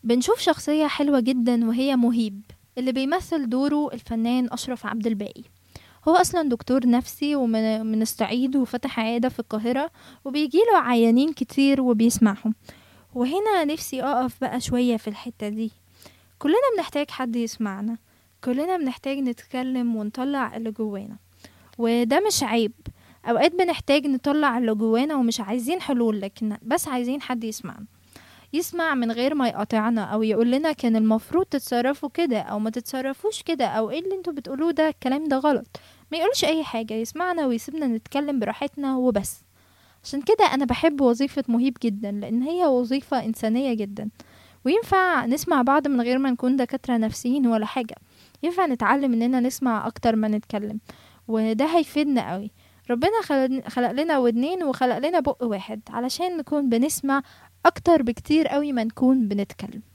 بنشوف شخصية حلوة جدا وهي مهيب اللي بيمثل دوره الفنان أشرف عبد الباقي هو أصلا دكتور نفسي ومن من الصعيد وفتح عيادة في القاهرة وبيجيله عيانين كتير وبيسمعهم وهنا نفسي أقف بقى شوية في الحتة دي كلنا بنحتاج حد يسمعنا كلنا بنحتاج نتكلم ونطلع اللي جوانا وده مش عيب أوقات بنحتاج نطلع اللي جوانا ومش عايزين حلول لكن بس عايزين حد يسمعنا يسمع من غير ما يقاطعنا او يقول لنا كان المفروض تتصرفوا كده او ما تتصرفوش كده او ايه اللي انتوا بتقولوه ده الكلام ده غلط ما يقولش اي حاجة يسمعنا ويسيبنا نتكلم براحتنا وبس عشان كده انا بحب وظيفة مهيب جدا لان هي وظيفة انسانية جدا وينفع نسمع بعض من غير ما نكون دكاترة نفسيين ولا حاجة ينفع نتعلم اننا نسمع اكتر ما نتكلم وده هيفيدنا قوي ربنا خلق خلق لنا ودنين وخلق لنا بق واحد علشان نكون بنسمع اكتر بكتير قوي ما نكون بنتكلم